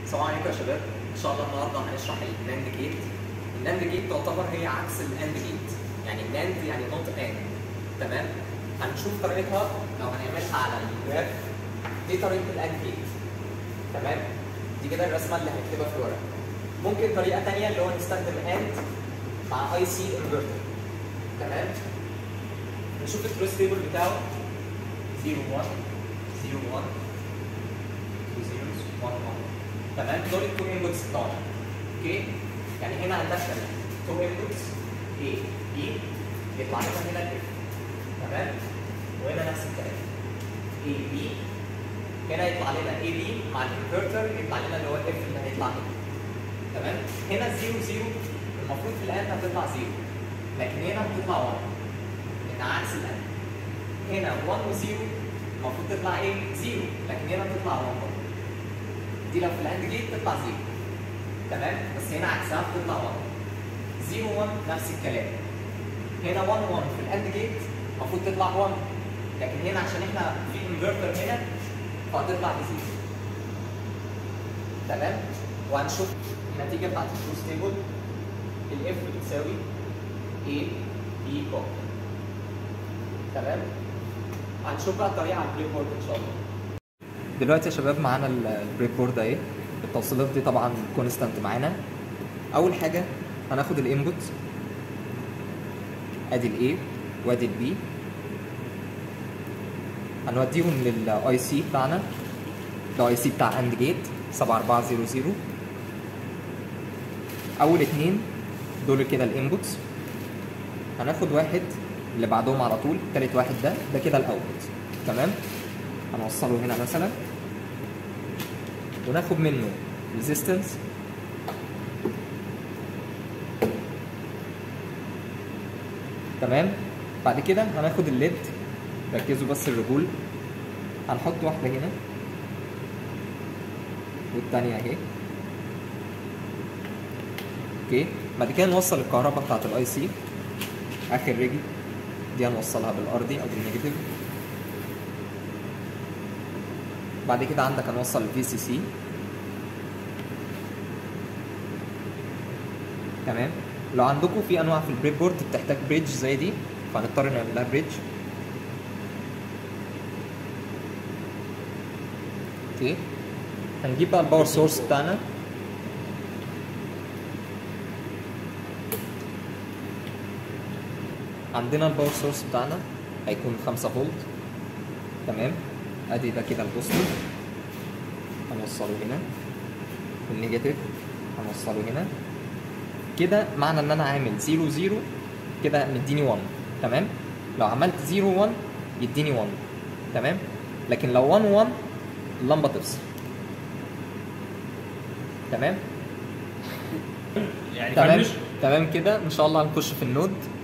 السلام عليكم يا شباب ان شاء الله النهارده هنشرح الناند جيت الناند جيت تعتبر هي عكس الاند جيت يعني الناند يعني نوت ان تمام هنشوف طريقتها لو هنعملها على الجراف دي طريقه الاند جيت تمام دي كده الرسمه اللي هنكتبها في الورق ممكن طريقه ثانيه اللي هو نستخدم اند مع اي سي انفرتر تمام نشوف التروس تيبل بتاعه 0 1 0 1 2 zeros 1 1 تمام دول التو انبوتس بتوعنا اوكي يعني هنا هندخل تو انبوتس A B يطلع لنا هنا ال تمام وهنا نفس الكلام A B هنا يطلع لنا A B مع الانفرتر يطلع لنا اللي هو الاف اللي هيطلع هنا تمام هنا 0 0 المفروض في الان هتطلع 0 لكن هنا هتطلع 1 لان عكس الان هنا 1 و 0 المفروض تطلع ايه 0 لكن هنا تطلع 1 برضه دي لو في الاند جيت تطلع 0 تمام بس هنا عكسها بتطلع 1 0 1 نفس الكلام هنا 1 1 في الاند جيت المفروض تطلع 1 لكن هنا عشان احنا في انفرتر هنا فهتطلع ب 0 تمام وهنشوف النتيجه بتاعت التروس تيبل الاف بتساوي A B كوم تمام هنشوف بقى الطريقه على البلاي بورد ان شاء الله دلوقتي يا شباب معانا البريك بورد اهي التوصيلات دي طبعا كونستانت معانا اول حاجه هناخد الانبوت ادي الاي وادي البي هنوديهم للاي سي بتاعنا الاي سي بتاع اند جيت 7400 اول اتنين دول كده الانبوتس هناخد واحد اللي بعدهم على طول تالت واحد ده ده كده الاوتبوت تمام هنوصله هنا مثلا وناخد منه ريزيستنس تمام بعد كده هناخد الليد ركزوا بس الرجول هنحط واحدة هنا والتانية اهي اوكي بعد كده نوصل الكهرباء بتاعت الاي سي اخر رجل دي هنوصلها بالارضي او بالنيجاتيف بعد كده عندك هنوصل الفي سي سي تمام لو عندكم في انواع في البريد بورد بتحتاج بريدج زي دي فهنضطر نعمل لها بريدج اوكي هنجيب بقى الباور سورس بتاعنا عندنا الباور سورس بتاعنا هيكون 5 فولت تمام ادي ده كده البوزيتيف هنوصله هنا والنيجاتيف هنوصله هنا كده معنى ان انا عامل 0 0 كده مديني 1 تمام لو عملت 0 1 يديني 1 تمام لكن لو 1 1 اللمبه تفصل تمام يعني تمام فنش تمام كده ان شاء الله هنخش في النود